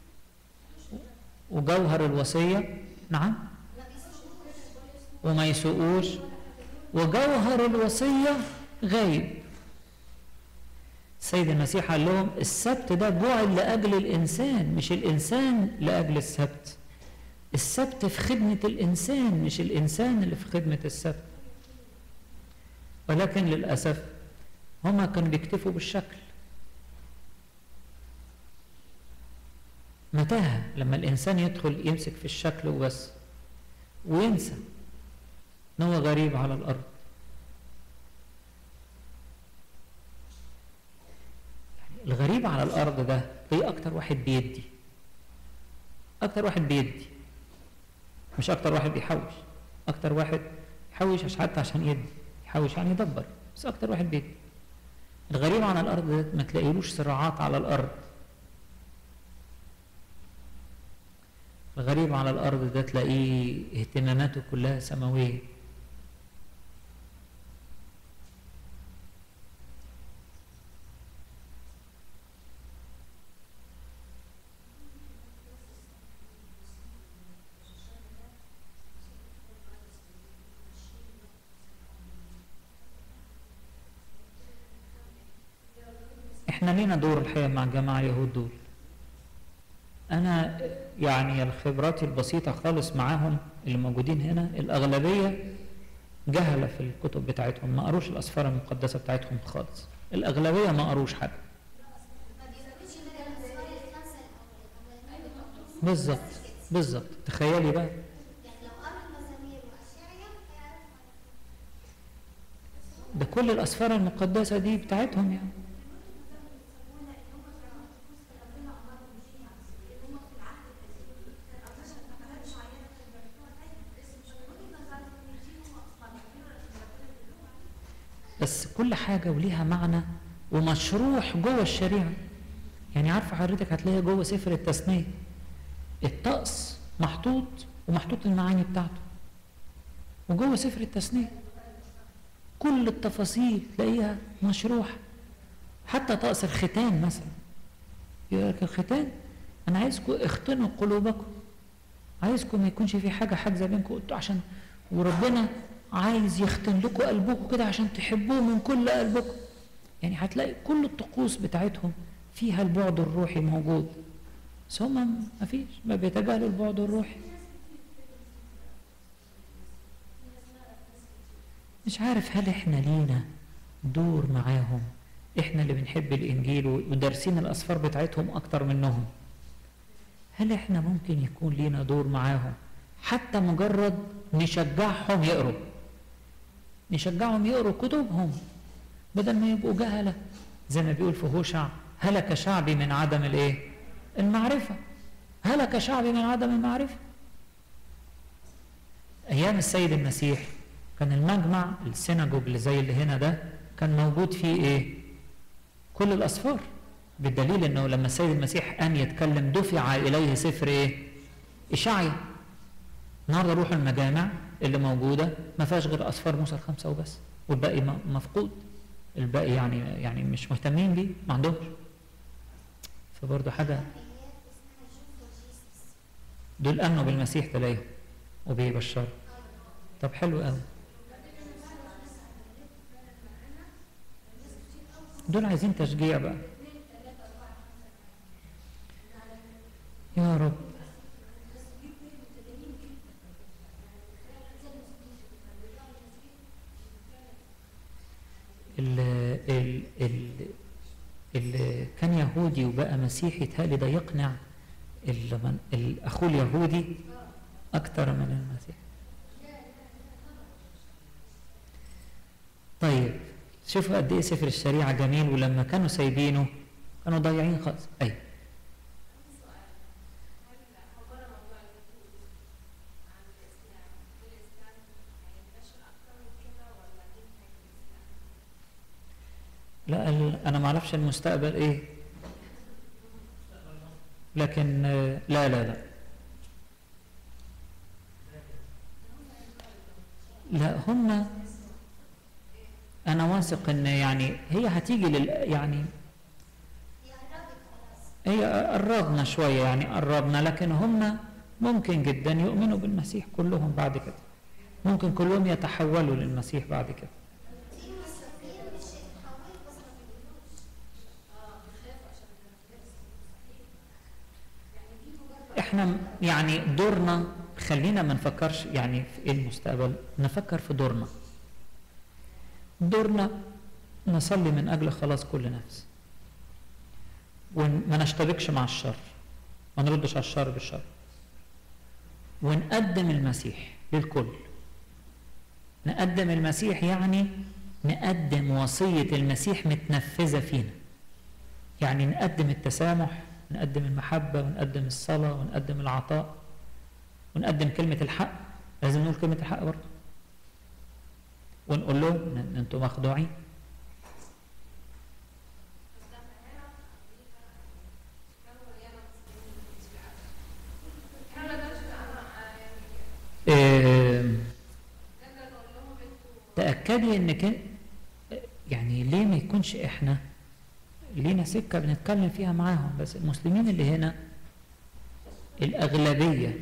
وجوهر الوصيه نعم وما يسوقوش وجوهر الوصيه غايب السيد المسيح قال لهم السبت ده جعل لاجل الانسان مش الانسان لاجل السبت السبت في خدمه الانسان مش الانسان اللي في خدمه السبت ولكن للاسف هما كانوا بيكتفوا بالشكل متاهه لما الانسان يدخل يمسك في الشكل وبس وينسى ان هو غريب على الارض الغريب على الارض ده ايه اكتر واحد بيدي اكتر واحد بيدي مش اكتر واحد بيحوش اكتر واحد يحوش عشان حتى عشان يدي يحوش يعني يدبر بس اكتر واحد بيدي الغريب على الارض ده ما تلاقيلوش صراعات على الارض الغريب على الارض ده تلاقيه اهتماماته كلها سماويه احنا لينا دور الحقيقه مع الجماعه اليهود دول انا يعني الخبرات البسيطه خالص معاهم اللي موجودين هنا الاغلبيه جهله في الكتب بتاعتهم ما قروش الاسفار المقدسه بتاعتهم خالص الاغلبيه ما قروش حاجه بالظبط بالظبط تخيلي بقى ده كل الاسفار المقدسه دي بتاعتهم يعني بس كل حاجة وليها معنى ومشروح جوه الشريعة يعني عارفة حضرتك هتلاقيها جوه سفر التثنية الطقس محطوط ومحطوط المعاني بتاعته وجوه سفر التثنية كل التفاصيل تلاقيها مشروحة حتى طقس الختان مثلا يقول لك الختان أنا عايزكم اختنوا قلوبكم عايزكم ما يكونش في حاجة حاجزة بينكم عشان وربنا عايز يختن لكم قلبكم كده عشان تحبوه من كل قلبكم يعني هتلاقي كل الطقوس بتاعتهم فيها البعد الروحي موجود بس هم ما فيش ما بيتجاهلوا البعد الروحي مش عارف هل احنا لينا دور معاهم احنا اللي بنحب الانجيل ودارسين الاسفار بتاعتهم اكتر منهم هل احنا ممكن يكون لينا دور معاهم حتى مجرد نشجعهم يقروا نشجعهم يقروا كتبهم بدل ما يبقوا جهلة زي ما بيقول في هوشع هلك شعبي من عدم الايه المعرفة هلك شعبي من عدم المعرفة أيام السيد المسيح كان المجمع السيناجوج اللي زي اللي هنا ده كان موجود فيه ايه كل الأسفار بالدليل انه لما السيد المسيح قام يتكلم دفع اليه سفر ايه اشعيا النهارده روحوا المجامع اللي موجوده ما فيهاش غير اسفار موسى الخمسه وبس والباقي مفقود الباقي يعني يعني مش مهتمين بيه ما عندهمش فبرضه حاجه دول امنوا بالمسيح تلاقيهم وبيبشروا طب حلو قوي دول عايزين تشجيع بقى يا رب اللي, اللي كان يهودي وبقى مسيحي تهالي ده يقنع اخوه اليهودي اكتر من المسيح طيب شوفوا قد ايه سفر الشريعه جميل ولما كانوا سايبينه كانوا ضايعين خالص ايوه لا انا ما اعرفش المستقبل ايه لكن لا لا لا لا هم انا واثق ان يعني هي هتيجي لل يعني هي قربنا شويه يعني قربنا لكن هم ممكن جدا يؤمنوا بالمسيح كلهم بعد كده ممكن كلهم يتحولوا للمسيح بعد كده احنا يعني دورنا خلينا ما نفكرش يعني في ايه المستقبل نفكر في دورنا دورنا نصلي من اجل خلاص كل نفس وما نشتبكش مع الشر ما نردش على الشر بالشر ونقدم المسيح للكل نقدم المسيح يعني نقدم وصية المسيح متنفذة فينا يعني نقدم التسامح نقدم المحبة ونقدم الصلاة ونقدم العطاء ونقدم كلمة الحق لازم نقول كلمة الحق برضه ونقول لهم ان انتم مخدوعين آه، تأكدي انك يعني ليه ما يكونش احنا لينا سكة بنتكلم فيها معاهم بس المسلمين اللي هنا الأغلبية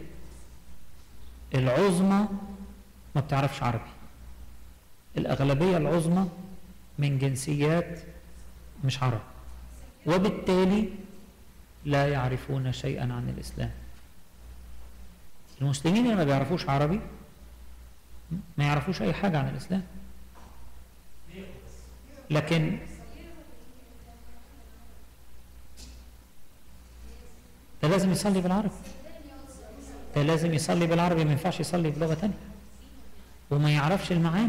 العظمى ما بتعرفش عربي الأغلبية العظمى من جنسيات مش عرب وبالتالي لا يعرفون شيئا عن الإسلام المسلمين اللي ما بيعرفوش عربي ما يعرفوش أي حاجة عن الإسلام لكن ده لازم يصلي بالعربي ده لازم يصلي بالعربي ما ينفعش يصلي بلغة تانية وما يعرفش المعاني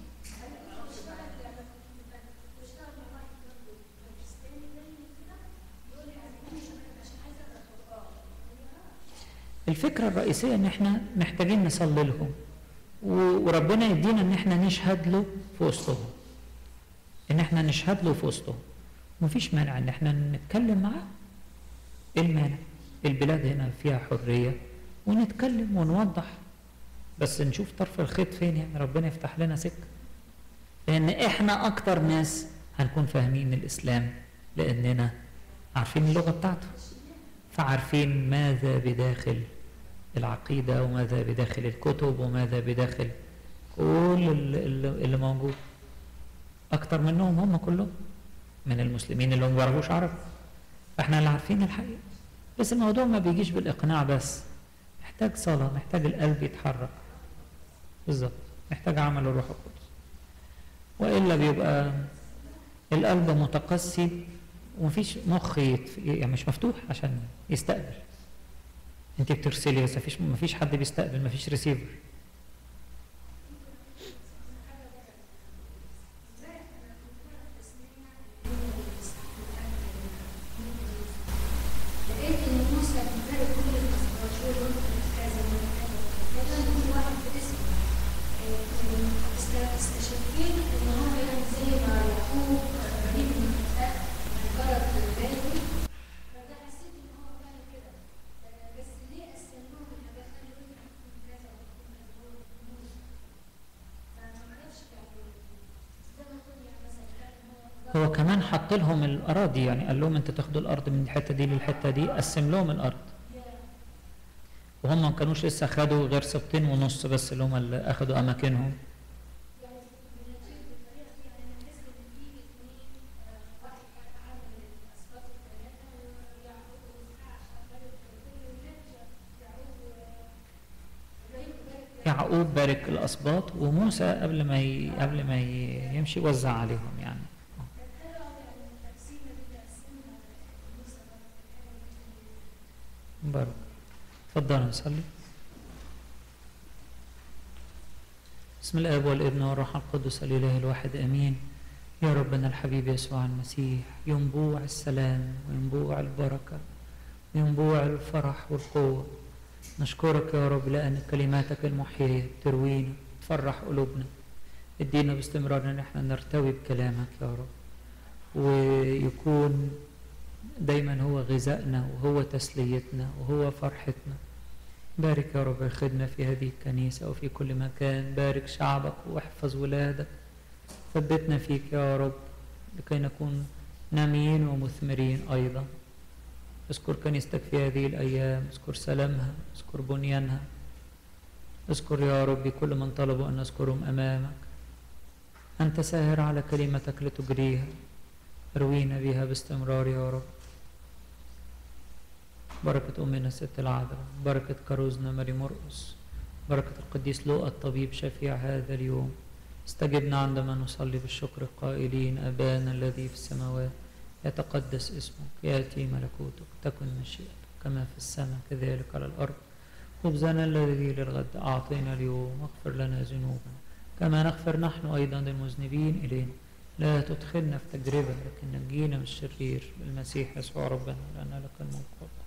الفكرة الرئيسية ان احنا محتاجين نصلي لهم و- وربنا يدينا ان احنا نشهد له في وسطهم ان احنا نشهد له في وسطهم مفيش مانع ان احنا نتكلم معاه ايه المانع البلاد هنا فيها حرية ونتكلم ونوضح بس نشوف طرف الخيط فين يعني ربنا يفتح لنا سكة لان احنا اكتر ناس هنكون فاهمين الاسلام لاننا عارفين اللغة بتاعته فعارفين ماذا بداخل العقيدة وماذا بداخل الكتب وماذا بداخل كل اللي, اللي موجود أكتر منهم هم كلهم من المسلمين اللي هم ما بيعرفوش عربي فاحنا اللي عارفين الحقيقة بس الموضوع ما بيجيش بالإقناع بس محتاج صلاة محتاج القلب يتحرك بالظبط محتاج عمل الروح القدس وإلا بيبقى القلب متقسي ومفيش مخ يت... يعني مش مفتوح عشان يستقبل انت بترسلي بس مفيش مفيش حد بيستقبل مفيش ريسيفر لقيت ان موسى بيبارك كل الاسرار ويقول كذا ويقول كذا كذا كل واحد باسمه إيه، است- استشفيت ان هو يعني زي ما يعقوب ابراهيم من الفتاة جرت بالي فده حسيت ان هو فعلا كده آه، بس ليه قسموهم الحاجات قال لي ممكن تكون كذا وتكون كذا هو موسى فما عرفش يعني زي ما يكون يعني مثلا كان هو هو كمان حط لهم الاراضي يعني قال لهم انتوا تاخدوا الارض من الحته دي للحته دي قسم لهم الارض وهم ما كانوش لسه خدوا غير سبتين ونص بس اللي هم اللي اخدوا اماكنهم يعقوب بارك الاسباط وموسى قبل ما ي... قبل ما ي... يمشي وزع عليهم يعني برضه اتفضلوا نصلي بسم الاب والابن والروح القدس الاله الواحد امين يا ربنا الحبيب يسوع المسيح ينبوع السلام وينبوع البركه وينبوع الفرح والقوه نشكرك يا رب لان كلماتك المحييه تروينا تفرح قلوبنا ادينا باستمرار ان احنا نرتوي بكلامك يا رب ويكون دايما هو غذائنا وهو تسليتنا وهو فرحتنا بارك يا رب الخدمة في هذه الكنيسة وفي كل مكان بارك شعبك واحفظ ولادك ثبتنا فيك يا رب لكي نكون ناميين ومثمرين أيضا اذكر كنيستك في هذه الأيام اذكر سلامها اذكر بنيانها اذكر يا رب كل من طلبوا أن نذكرهم أمامك أنت ساهر على كلمتك لتجريها اروينا بها باستمرار يا رب بركة أمنا الست العذراء بركة كروزنا ماري مرقس بركة القديس لوقا الطبيب شفيع هذا اليوم استجبنا عندما نصلي بالشكر قائلين أبانا الذي في السماوات يتقدس اسمك يأتي ملكوتك تكن مشيئتك كما في السماء كذلك على الأرض خبزنا الذي للغد أعطينا اليوم واغفر لنا ذنوبنا كما نغفر نحن أيضا للمذنبين إلينا لا تدخلنا في تجربة لكن نجينا من الشرير بالمسيح يسوع ربنا لأن لك الملك والقوة.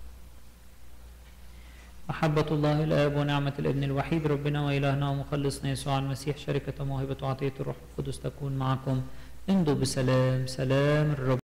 محبة الله الآب ونعمة الابن الوحيد ربنا وإلهنا ومخلصنا يسوع المسيح شركة موهبة وعطية الروح القدس تكون معكم امضوا بسلام سلام الرب